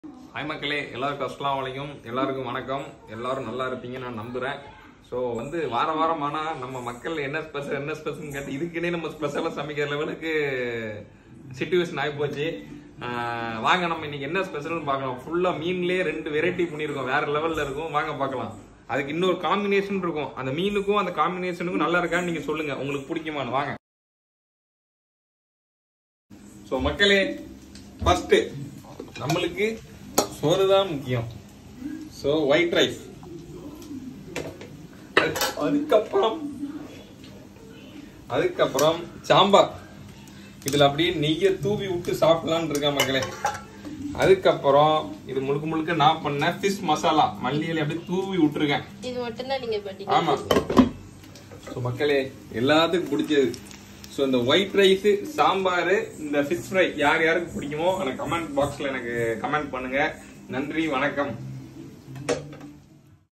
hi மக்களே எல்லாருக்கும் அஸ்லாம் வலைக்கும் எல்லாருக்கும் வணக்கம் எல்லாரும் நல்லா இருப்பீங்க நான் நம்புறேன் ஸோ வந்து வார வாரம் ஆனா நம்ம மக்கள் என்ன ஸ்பெஷல் என்ன ஸ்பெஷல் கேட்டு இதுக்குன்னே நம்ம ஸ்பெஷலாக சமைக்கிற லெவலுக்கு சுச்சுவேஷன் ஆகி போச்சு ஆஹ் வாங்க நம்ம இன்னைக்கு என்ன ஸ்பெஷல்னு பார்க்கலாம் ஃபுல்லா மீன்லயே ரெண்டு வெரைட்டி பண்ணியிருக்கோம் வேற லெவல்ல இருக்கும் வாங்க பார்க்கலாம் அதுக்கு இன்னொரு காம்பினேஷன் இருக்கும் அந்த மீனுக்கும் அந்த காம்பினேஷனுக்கும் நல்லா இருக்கான்னு நீங்க சொல்லுங்க உங்களுக்கு பிடிக்குமான்னு வாங்க ஸோ மக்களே ஃபர்ஸ்ட் நம்மளுக்கு சோறு தான் முக்கியம் ஸோ ஒயிட் ரைஸ் அதுக்கப்புறம் அதுக்கப்புறம் சாம்பார் இதுல அப்படியே நெய்யை தூவி விட்டு சாப்பிடலாம்னு இருக்கேன் மக்களே அதுக்கப்புறம் இது முழுக்க முழுக்க நான் பண்ண ஃபிஷ் மசாலா மல்லியில அப்படியே தூவி விட்டுருக்கேன் இது மட்டும்தான் நீங்க ஆமா பண்ணீங்க ஸோ மக்களே எல்லாத்துக்கும் பிடிச்சது ஸோ இந்த ஒயிட் ரைஸ் சாம்பார் இந்த ஃபிஷ் ஃப்ரை யார் யாருக்கு பிடிக்குமோ எனக்கு கமெண்ட் பாக்ஸ்ல எனக்கு கமெண்ட் பண்ணுங்க நன்றி வணக்கம்